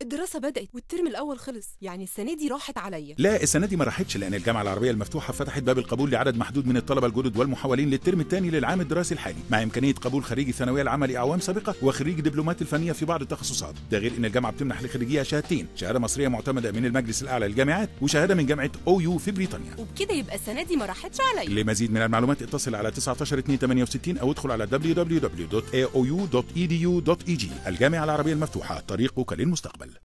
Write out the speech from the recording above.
الدراسة بدأت والترم الأول خلص يعني السنة دي راحت عليا لا السنه دي ما راحتش لان الجامعه العربيه المفتوحه فتحت باب القبول لعدد محدود من الطلبه الجدد والمحولين للترم الثاني للعام الدراسي الحالي مع امكانيه قبول خريجي الثانويه العامه لاعوام سابقه وخريجي دبلومات الفنيه في بعض التخصصات ده غير ان الجامعه بتمنح لخريجيها شهادتين شهاده مصريه معتمده من المجلس الاعلى للجامعات وشهاده من جامعه او يو في بريطانيا وبكده يبقى السنة دي ما راحتش عليا لمزيد من المعلومات اتصل على 19 268 او ادخل على www.aou.edu.eg الجامعه العربيه المفتوحه طريقك للمستقبل